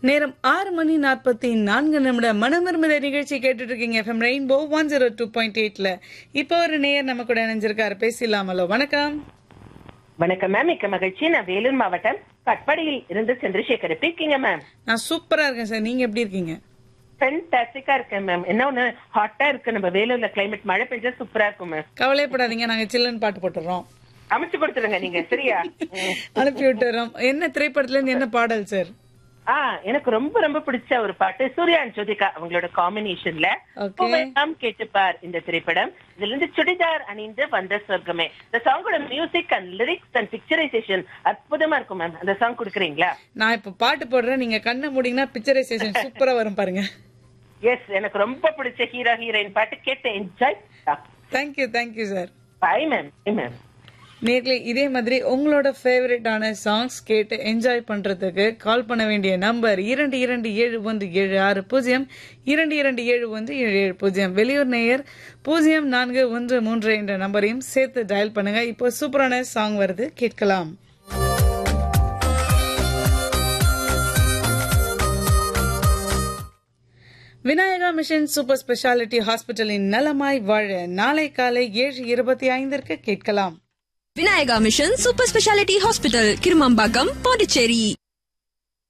நேரம் ஆறு மணி நாற்பத்தி நான்கு நிமிட மனமர்மத நிகழ்ச்சி கேட்டுட்டு இருக்கீங்க FM rainbow one zero two point எயிட்ல இப்போ ஒரு நேயர் நம்ம கூட இணைஞ்சிருக்காரு பேசலாமலோ வணக்கம் வணக்கம் மேம் மிக்க மகிழ்ச்சி நான் வேலூர் மாவட்டம் கட்பாடியில் இருந்து சந்திரசேகர் எப்படி இருக்கீங்க மேம் நான் சூப்பரா இருக்கேன் சார் நீங்க எப்படி இருக்கீங்க ஃபென்டாஸ்டிக்கா இருக்கேன் மேம் என்ன ஒண்ணு ஹாட்டா இருக்கு நம்ம வேலூர்ல கிளைமேட் மழை பெஞ்சா சூப்பரா இருக்கும் மேம் கவலைப்படாதீங்க நாங்க சில்லுன்னு பாட்டு போட்டுறோம் அமைச்சு கொடுத்துருங்க நீங்க சரியா ம். அனுப்பி விட்டுறோம் என்ன திரைப்படத்துல இருந்து என்ன பாடல் சார் ஆ எனக்கு ரொம்ப ரொம்ப பிடிச்ச ஒரு பாட்டு சூர்யா அண்ட் ஜோதிகா அவங்களோட காம்பினேஷன்ல Okay. கேட்டுப்பார் இந்த திரைப்படம் இதுல இருந்து சுடிதார் அணிந்து வந்த சொர்க்கமே இந்த சாங்கோட music and lyrics and picturisation அற்புதமா இருக்கும் மேம் அந்த சாங் கொடுக்குறீங்களா நான் இப்ப பாட்டு போடுறேன் நீங்க கண்ணை மூடிங்கன்னா பிக்சரைசேஷன் சூப்பரா வரும் பாருங்க எஸ் எனக்கு ரொம்ப பிடிச்ச ஹீரோ ஹீரோயின் பாட்டு கேட்டு enjoy thank you thank you sir bye ma'am bye ma'am நேர்களை இதே மாதிரி உங்களோட ஃபேவரட்டான சாங்ஸ் கேட்டு என்ஜாய் பண்றதுக்கு கால் பண்ண வேண்டிய நம்பர் இரண்டு இரண்டு ஏழு ஒன்று ஏழு ஆறு பூஜ்ஜியம் இரண்டு இரண்டு ஏழு ஒன்று ஏழு ஏழு பூஜ்ஜியம் வெளியூர் நேயர் பூஜ்ஜியம் நான்கு ஒன்று மூன்று என்ற நம்பரையும் சேர்த்து டயல் பண்ணுங்க இப்போ சூப்பரான சாங் வருது கேட்கலாம் விநாயகா மிஷன் சூப்பர் ஸ்பெஷாலிட்டி ஹாஸ்பிட்டலின் நலமாய் வாழ நாளை காலை ஏழு இருபத்தி ஐந்திற்கு கேட்கலாம் Vinayaka mission super speciality hospital Kirumampakkam Pondicherry